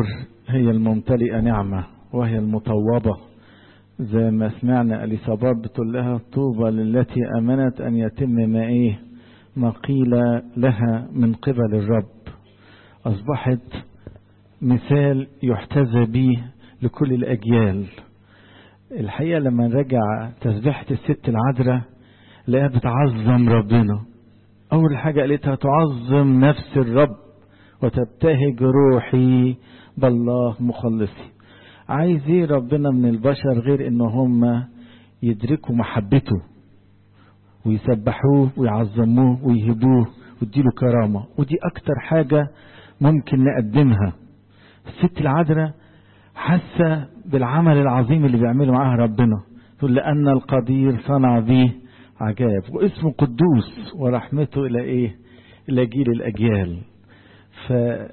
النور هي الممتلئة نعمة وهي المطوبة زي ما سمعنا اليصابات بتقول لها طوبى للتي امنت ان يتم ما ايه ما قيل لها من قبل الرب اصبحت مثال يحتذى به لكل الاجيال الحقيقه لما نرجع تسبيحه الست العذراء لقاها بتعظم ربنا اول حاجه قالتها تعظم نفس الرب وتبتهج روحي بالله مخلصي عايز ايه ربنا من البشر غير ان هم يدركوا محبته ويسبحوه ويعظموه ويهبوه ويديله كرامة ودي اكتر حاجة ممكن نقدمها الست العذراء حاسة بالعمل العظيم اللي بيعمله معاها ربنا تقول لأن القدير صنع به عجائب واسمه قدوس ورحمته إلى إيه إلى جيل الأجيال ف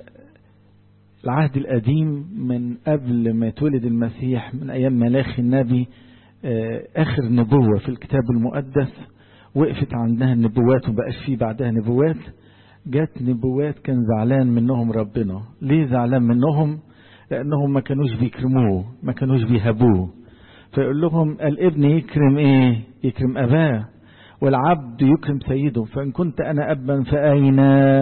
العهد القديم من قبل ما يتولد المسيح من أيام ملاخي النبي آخر نبوة في الكتاب المقدس وقفت عندها النبوات ومبقاش فيه بعدها نبوات جت نبوات كان زعلان منهم ربنا ليه زعلان منهم لأنهم ما كانوش بيكرموه ما كانوش بيهبوه فيقول لهم الابن يكرم ايه يكرم أباه والعبد يكرم سيده فإن كنت أنا أبا فأين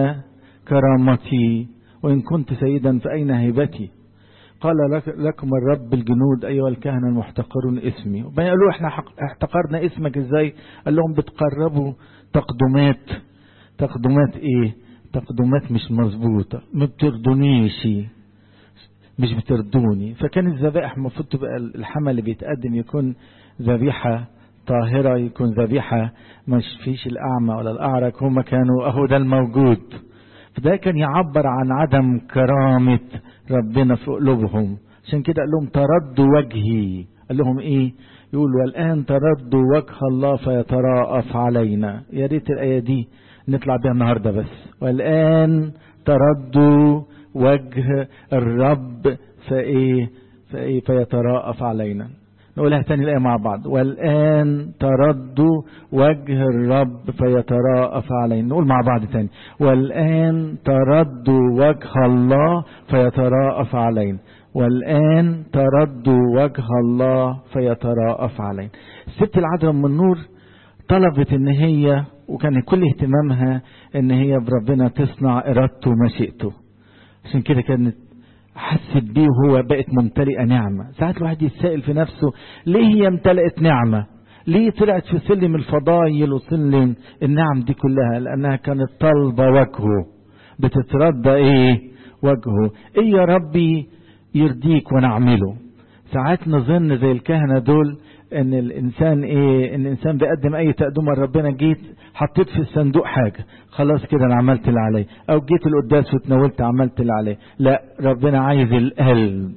كرامتي وإن كنت سيدا فأين هيبتي قال لكم الرب الجنود أيها الكهنة المحتقرون اسمي وبين قالوا احنا احتقرنا اسمك ازاي قال لهم بتقربوا تقدمات تقدمات ايه تقدمات مش مظبوطة ما بتردونيش مش بتردوني فكان الذبائح المفروض تبقى الحمل اللي بيتقدم يكون ذبيحة طاهرة يكون ذبيحة مش فيش الأعمى ولا الأعرج هم كانوا أهو ده الموجود فده كان يعبر عن عدم كرامة ربنا في قلوبهم عشان كده قال لهم تردوا وجهي قال لهم ايه يقول والآن تردوا وجه الله فيتراءف علينا يا ريت الآية دي نطلع بيها النهاردة بس والآن تردوا وجه الرب فايه فايه فيتراءف علينا نقولها تاني الآية مع بعض والآن تردوا وجه الرب فيتراءف علينا نقول مع بعض تاني والآن تردوا وجه الله فيتراءف علينا والآن تردوا وجه الله فيتراءف علينا الست العذراء من النور طلبت ان هي وكان كل اهتمامها ان هي بربنا تصنع ارادته ومشيئته عشان كده كانت حست بيه وهو بقت ممتلئة نعمة ساعات الواحد يتسائل في نفسه ليه هي امتلأت نعمة ليه طلعت في سلم الفضايل وسلم النعم دي كلها لأنها كانت طالبة وجهه بتتردى ايه وجهه ايه يا ربي يرضيك ونعمله ساعات نظن زي الكهنة دول ان الانسان ايه ان الانسان بيقدم اي تقدمه لربنا جيت حطيت في الصندوق حاجه خلاص كده انا عملت اللي عليا او جيت القداس وتناولت عملت اللي عليا لا ربنا عايز القلب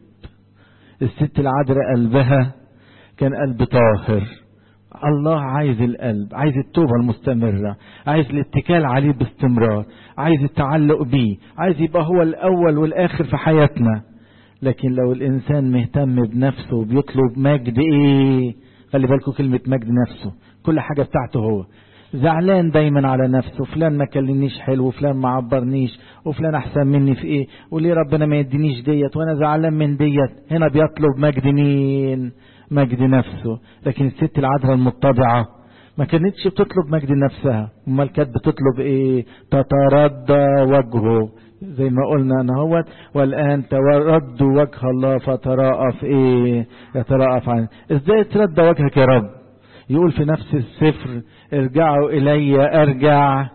الست العذراء قلبها كان قلب طاهر الله عايز القلب عايز التوبة المستمرة عايز الاتكال عليه باستمرار عايز التعلق بيه عايز يبقى هو الأول والآخر في حياتنا لكن لو الإنسان مهتم بنفسه وبيطلب مجد إيه خلي بالكم كلمة مجد نفسه كل حاجة بتاعته هو زعلان دايما على نفسه فلان ما كلمنيش حلو وفلان ما عبرنيش وفلان احسن مني في ايه وليه ربنا ما يدينيش ديت وانا زعلان من ديت هنا بيطلب مجد مين مجد نفسه لكن الست العذراء المتضعة ما كانتش بتطلب مجد نفسها امال كانت بتطلب ايه تتردى وجهه زي ما قلنا انا هوت والان ترد وجه الله فتراءف ايه يتراءف عنه ازاي ترد وجهك يا رب يقول في نفس السفر ارجعوا الي ارجع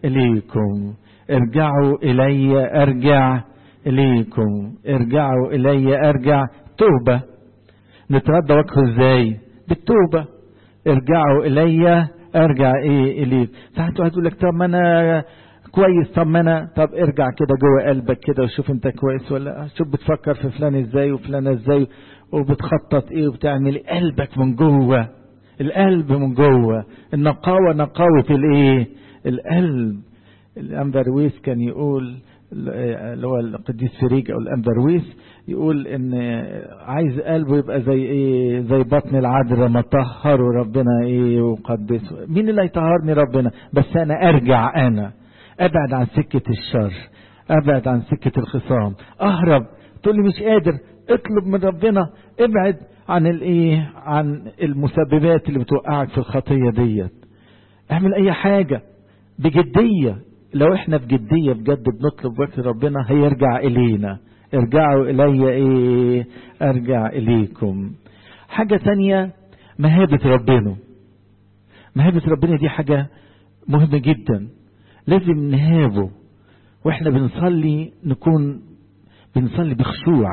اليكم ارجعوا الي ارجع اليكم ارجعوا الي ارجع توبه نتردى وجهه ازاي بالتوبه ارجعوا الي ارجع ايه اليك ساعات واحد يقول لك طب ما انا كويس طب ما انا طب ارجع كده جوه قلبك كده وشوف انت كويس ولا شوف بتفكر في فلان ازاي وفلان ازاي وبتخطط ايه وبتعمل ايه قلبك من جوه القلب من جوه النقاوة نقاوة الايه القلب الأنبرويس كان يقول اللي هو القديس فريج او الأنبرويس يقول ان عايز قلبه يبقى زي ايه زي بطن العذراء ما طهره ربنا ايه وقدسه مين اللي هيطهرني ربنا بس انا ارجع انا ابعد عن سكة الشر ابعد عن سكة الخصام اهرب تقول لي مش قادر اطلب من ربنا ابعد عن الايه عن المسببات اللي بتوقعك في الخطيه ديت اعمل اي حاجه بجديه لو احنا بجديه بجد بنطلب وجه ربنا هيرجع الينا ارجعوا الي ايه ارجع اليكم حاجه تانية مهابه ربنا مهابه ربنا دي حاجه مهمه جدا لازم نهابه واحنا بنصلي نكون بنصلي بخشوع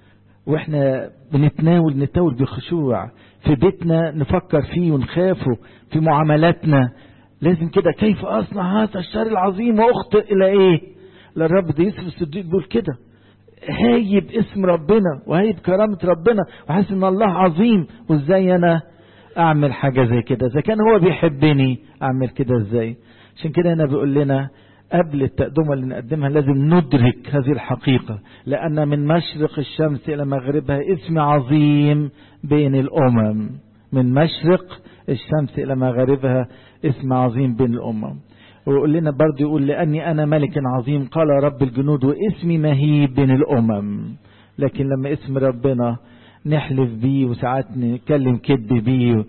واحنا بنتناول نتناول بخشوع في بيتنا نفكر فيه ونخافه في معاملاتنا لازم كده كيف اصنع هذا الشر العظيم واخطئ الى ايه للرب ده يوسف الصديق بيقول كده هايب اسم ربنا وهايب كرامة ربنا وحاسس ان الله عظيم وازاي انا اعمل حاجة زي كده اذا كان هو بيحبني اعمل كده ازاي عشان كده هنا بيقول لنا قبل التقدمة اللي نقدمها لازم ندرك هذه الحقيقة لأن من مشرق الشمس إلى مغربها اسم عظيم بين الأمم من مشرق الشمس إلى مغربها اسم عظيم بين الأمم ويقول لنا برضه يقول لأني أنا ملك عظيم قال رب الجنود واسمي مهيب بين الأمم لكن لما اسم ربنا نحلف بيه وساعات نتكلم كذب بيه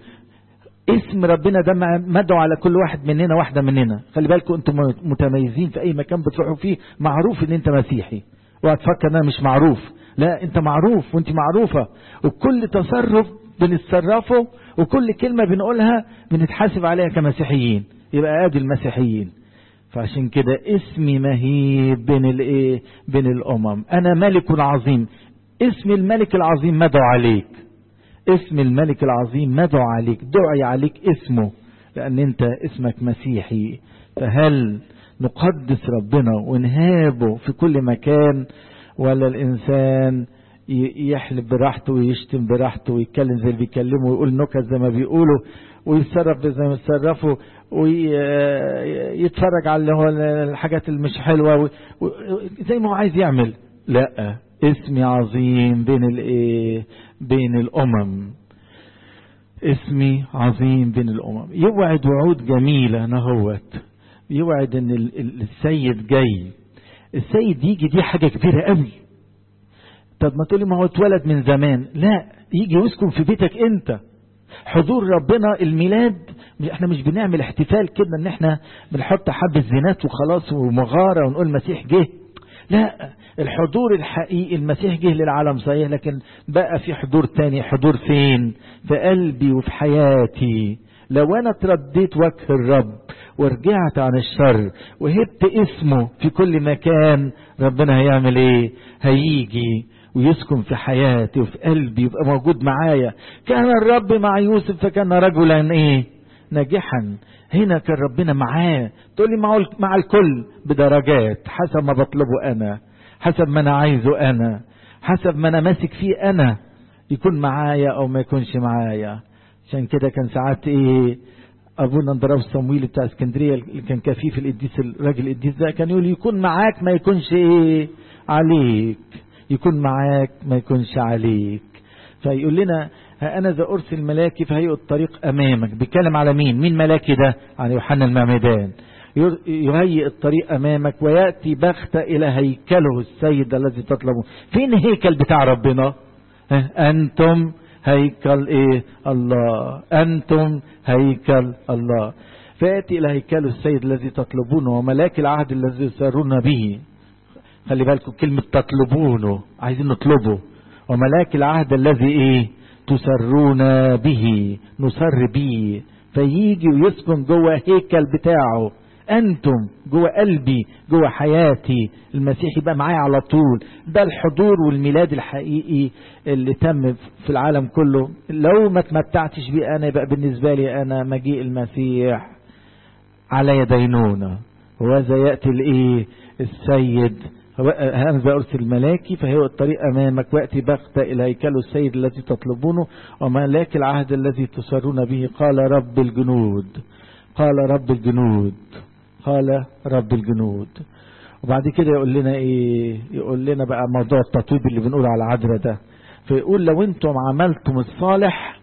اسم ربنا ده مدعو على كل واحد مننا واحدة مننا خلي بالكم انتم متميزين في اي مكان بتروحوا فيه معروف ان انت مسيحي وهتفكر ان انا مش معروف لا انت معروف وانت معروفة وكل تصرف بنتصرفه وكل كلمة بنقولها بنتحاسب عليها كمسيحيين يبقى ادي المسيحيين فعشان كده اسمي مهيب بين الايه بين الامم انا ملك عظيم اسم الملك العظيم مدعو عليك اسم الملك العظيم مدعو عليك دعي عليك اسمه لأن أنت اسمك مسيحي فهل نقدس ربنا ونهابه في كل مكان ولا الإنسان يحلف براحته ويشتم براحته ويتكلم زي اللي بيكلموا ويقول نكت زي ما بيقولوا ويتصرف زي ما يتصرفوا ويتفرج على اللي هو الحاجات اللي مش حلوة زي ما هو عايز يعمل لا اسمي عظيم بين الايه بين الامم اسمي عظيم بين الامم يوعد وعود جميله نهوت يوعد ان السيد جاي السيد يجي دي حاجه كبيره قوي طب ما تقولي ما هو اتولد من زمان لا يجي ويسكن في بيتك انت حضور ربنا الميلاد احنا مش بنعمل احتفال كده ان احنا بنحط حبة زينات وخلاص ومغارة ونقول المسيح جه لا الحضور الحقيقي المسيح جه للعالم صحيح لكن بقى في حضور تاني حضور فين في قلبي وفي حياتي لو انا ترديت وجه الرب ورجعت عن الشر وهبت اسمه في كل مكان ربنا هيعمل ايه هيجي ويسكن في حياتي وفي قلبي يبقى موجود معايا كان الرب مع يوسف فكان رجلا ايه ناجحا هنا كان ربنا معاه تقول لي مع, مع الكل بدرجات حسب ما بطلبه انا حسب ما انا عايزه انا حسب ما انا ماسك فيه انا يكون معايا او ما يكونش معايا عشان كده كان ساعات ايه ابونا اندراوس صمويل بتاع اسكندريه اللي كان كفيف القديس الراجل القديس ده كان يقول يكون معاك ما يكونش ايه عليك يكون معاك ما يكونش عليك فيقول لنا ها انا ذا ارسل ملاكي فهيئ الطريق امامك بيتكلم على مين مين ملاكي ده على يوحنا المعمدان يهيئ الطريق امامك وياتي بغتة الى هيكله السيد الذي تطلبه فين هيكل بتاع ربنا انتم هيكل ايه الله انتم هيكل الله فياتي الى هيكل السيد الذي تطلبونه وملاك العهد الذي يسرون به خلي بالكم كلمة تطلبونه عايزين نطلبه وملاك العهد الذي ايه تسرون به نسر به فيجي ويسكن جوه هيكل بتاعه انتم جوه قلبي جوه حياتي المسيح يبقى معايا على طول ده الحضور والميلاد الحقيقي اللي تم في العالم كله لو ما تمتعتش بيه انا يبقى بالنسبه لي انا مجيء المسيح على دينونه وهذا ياتي الايه السيد هذا أرسل ملاكي فهي الطريق أمامك وأتي بغتة إلى هيكل السيد الذي تطلبونه وملاك العهد الذي تسرون به قال رب الجنود قال رب الجنود قال رب الجنود وبعد كده يقول لنا ايه يقول لنا بقى موضوع التطويب اللي بنقول على العذراء ده فيقول لو انتم عملتم الصالح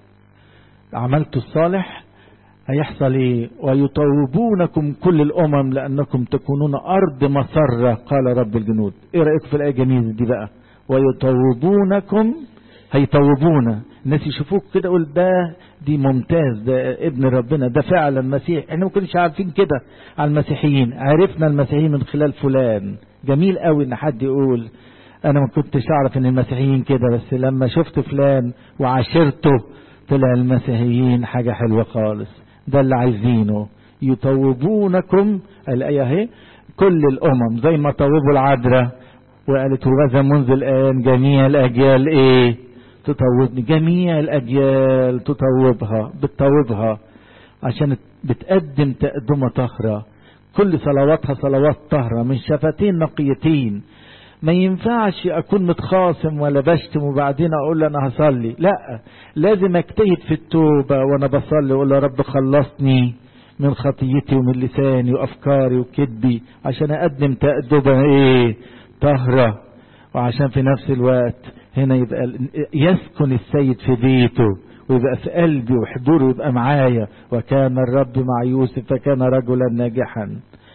عملتوا الصالح هيحصل ايه ويطوبونكم كل الامم لانكم تكونون ارض مسرة قال رب الجنود ايه رأيك في الايه الجميلة دي بقى ويطوبونكم هيطوبونا الناس يشوفوك كده يقول ده دي ممتاز ده ابن ربنا ده فعلا مسيح احنا ما كناش عارفين كده على المسيحيين عرفنا المسيحيين من خلال فلان جميل قوي ان حد يقول انا ما كنتش اعرف ان المسيحيين كده بس لما شفت فلان وعاشرته طلع المسيحيين حاجة حلوة خالص ده اللي عايزينه يطوبونكم الآية اهي كل الأمم زي ما طوبوا العذراء وقالت وبذا منذ الآن جميع الأجيال إيه تطوبني جميع الأجيال تطوبها بتطوبها عشان بتقدم تقدمة طهرة كل صلواتها صلوات طهرة من شفتين نقيتين ما ينفعش اكون متخاصم ولا بشتم وبعدين اقول انا هصلي لا لازم اجتهد في التوبة وانا بصلي واقول يا رب خلصني من خطيتي ومن لساني وافكاري وكذبي عشان اقدم تأدبة ايه طهرة وعشان في نفس الوقت هنا يبقى يسكن السيد في بيته ويبقى في قلبي وحضوره يبقى معايا وكان الرب مع يوسف فكان رجلا ناجحا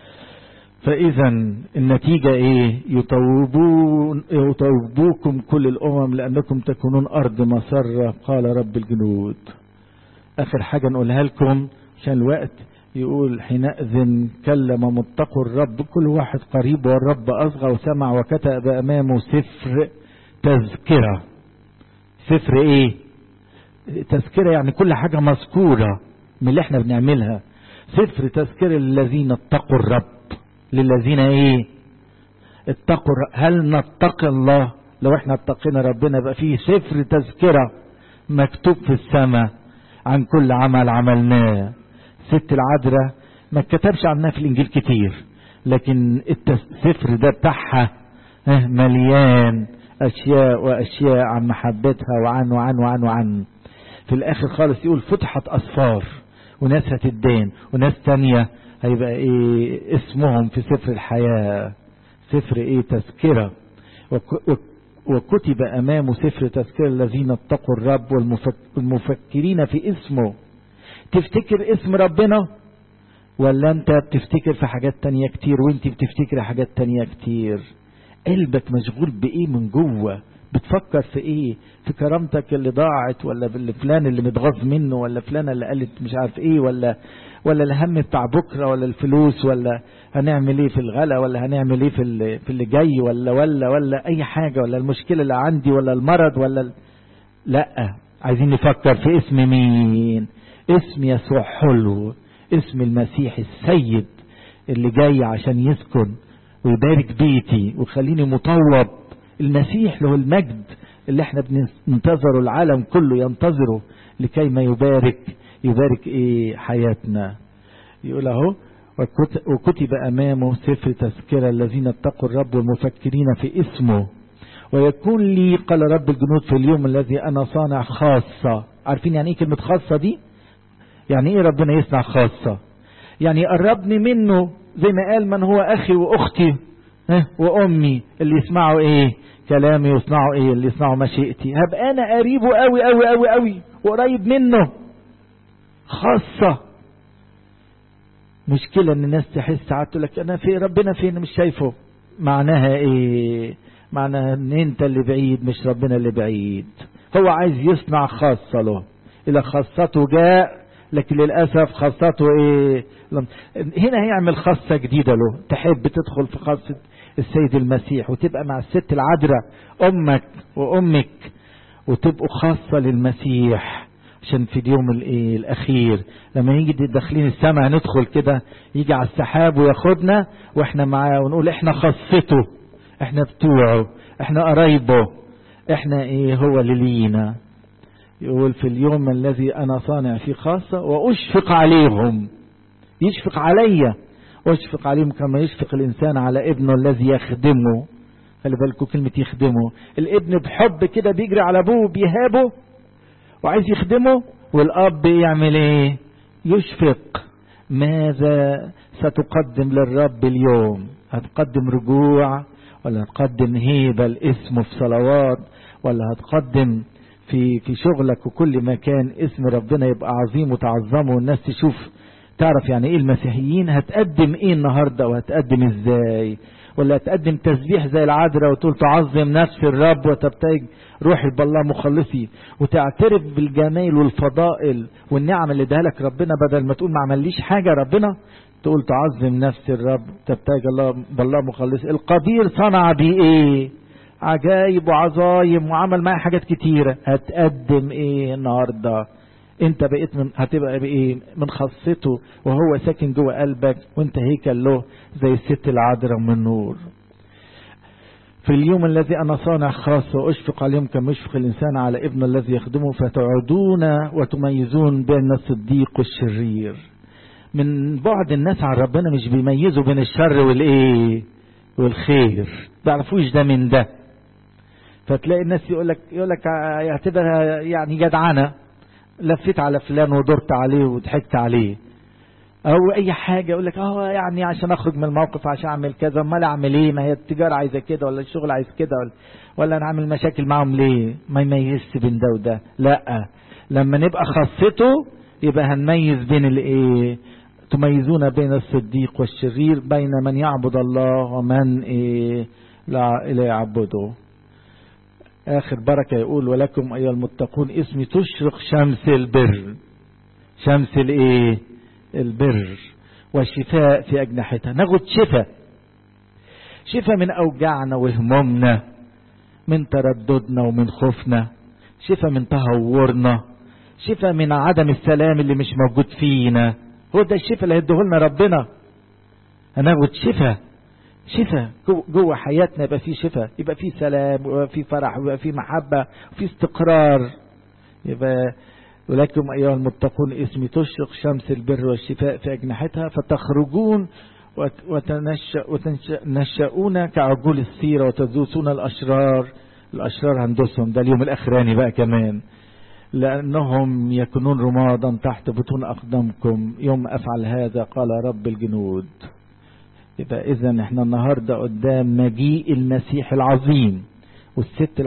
فإذا النتيجة إيه؟ يطوبون يطوبوكم كل الأمم لأنكم تكونون أرض مسرة قال رب الجنود. آخر حاجة نقولها لكم عشان الوقت يقول حينئذ كلم متقوا الرب كل واحد قريب والرب أصغى وسمع وكتب أمامه سفر تذكرة. سفر إيه؟ تذكرة يعني كل حاجة مذكورة من اللي احنا بنعملها. سفر تذكرة للذين اتقوا الرب. للذين ايه اتقوا هل نتقي الله لو احنا اتقينا ربنا يبقى فيه سفر تذكرة مكتوب في السماء عن كل عمل عملناه ست العذراء ما اتكتبش عنها في الانجيل كتير لكن السفر ده بتاعها مليان اشياء واشياء عن محبتها وعن وعن وعن وعن في الاخر خالص يقول فتحت اسفار وناس هتدين وناس تانية هيبقى ايه اسمهم في سفر الحياة سفر ايه تذكرة وكتب امامه سفر تذكرة الذين اتقوا الرب والمفكرين في اسمه تفتكر اسم ربنا ولا انت بتفتكر في حاجات تانية كتير وانت بتفتكر حاجات تانية كتير قلبك مشغول بايه من جوه بتفكر في ايه في كرامتك اللي ضاعت ولا في فلان اللي متغاظ منه ولا فلانة اللي قالت مش عارف ايه ولا ولا الهم بتاع بكره ولا الفلوس ولا هنعمل ايه في الغلا ولا هنعمل ايه في اللي, في اللي جاي ولا ولا ولا اي حاجه ولا المشكله اللي عندي ولا المرض ولا ال... لا عايزين نفكر في اسم مين اسم يسوع حلو اسم المسيح السيد اللي جاي عشان يسكن ويبارك بيتي ويخليني مطوب المسيح له المجد اللي احنا بننتظره العالم كله ينتظره لكي ما يبارك يبارك ايه حياتنا يقول اهو وكتب امامه سفر تذكره الذين اتقوا الرب والمفكرين في اسمه ويكون لي قال رب الجنود في اليوم الذي انا صانع خاصه عارفين يعني ايه كلمه خاصه دي يعني ايه ربنا يصنع خاصه يعني يقربني منه زي ما قال من هو اخي واختي ها وامي اللي يسمعوا ايه كلامي يصنعوا ايه اللي يصنعوا مشيئتي هبقى انا قريبه قوي قوي قوي قوي وقريب منه خاصة مشكلة ان الناس تحس ساعات تقول لك انا في ربنا فين مش شايفه معناها ايه معناها ان انت اللي بعيد مش ربنا اللي بعيد هو عايز يصنع خاصة له الى خاصته جاء لكن للأسف خاصته ايه هنا هيعمل خاصة جديدة له تحب تدخل في خاصة السيد المسيح وتبقى مع الست العذراء امك وامك وتبقوا خاصة للمسيح عشان في اليوم الايه الاخير لما يجي داخلين السماء ندخل كده يجي على السحاب وياخدنا واحنا معاه ونقول احنا خاصته احنا بتوعه احنا قرايبه احنا ايه هو اللي لينا يقول في اليوم الذي انا صانع فيه خاصة واشفق عليهم يشفق عليا واشفق عليهم كما يشفق الانسان على ابنه الذي يخدمه خلي بالكم كلمة يخدمه الابن بحب كده بيجري على ابوه بيهابه وعايز يخدمه والاب يعمل ايه يشفق ماذا ستقدم للرب اليوم هتقدم رجوع ولا هتقدم هيبة الاسم في صلوات ولا هتقدم في في شغلك وكل مكان اسم ربنا يبقى عظيم وتعظمه والناس تشوف تعرف يعني ايه المسيحيين هتقدم ايه النهارده وهتقدم ازاي ولا تقدم تسبيح زي العذراء وتقول تعظم نفسي الرب وتبتهج روحي بالله مخلصي وتعترف بالجمال والفضائل والنعم اللي اداها لك ربنا بدل ما تقول ما عمليش حاجة ربنا تقول تعظم نفسي الرب تبتهج الله بالله مخلصي القدير صنع بي ايه عجايب وعظايم وعمل معايا حاجات كتيرة هتقدم ايه النهارده انت بقيت من هتبقى بايه من خاصته وهو ساكن جوه قلبك وانت هيكل له زي الست العذراء من نور في اليوم الذي انا صانع خاص واشفق عليهم كما يشفق الانسان على ابنه الذي يخدمه فتعودون وتميزون بين الصديق والشرير من بعد الناس عن ربنا مش بيميزوا بين الشر والايه والخير بيعرفوش ده من ده فتلاقي الناس يقول لك يقول لك يعتبرها يعني جدعنه لفيت على فلان ودرت عليه وضحكت عليه او اي حاجه يقول لك اه يعني عشان اخرج من الموقف عشان اعمل كذا امال اعمل ايه ما هي التجاره عايزه كده ولا الشغل عايز كده ولا ولا انا اعمل مشاكل معاهم ليه ما يميزش بين ده وده لا لما نبقى خاصته يبقى هنميز بين الايه تميزون بين الصديق والشرير بين من يعبد الله ومن إيه لا لا يعبده آخر بركة يقول ولكم أيها المتقون اسمي تشرق شمس البر شمس الايه البر والشفاء في أجنحتها ناخد شفاء شفاء من أوجاعنا وهمومنا من ترددنا ومن خوفنا شفاء من تهورنا شفاء من عدم السلام اللي مش موجود فينا هو ده الشفاء اللي هيديهولنا ربنا هناخد شفاء شفاء جوه حياتنا يبقى في شفاء يبقى في سلام ويبقى في فرح ويبقى في محبة وفي استقرار يبقى ولكم أيها المتقون اسمي تشرق شمس البر والشفاء في أجنحتها فتخرجون وتنشأون كعجول السيرة وتدوسون الأشرار الأشرار هندوسهم ده اليوم الأخراني بقى كمان لأنهم يكونون رمادا تحت بطون أقدامكم يوم أفعل هذا قال رب الجنود يبقى إذا احنا النهاردة قدام مجيء المسيح العظيم والست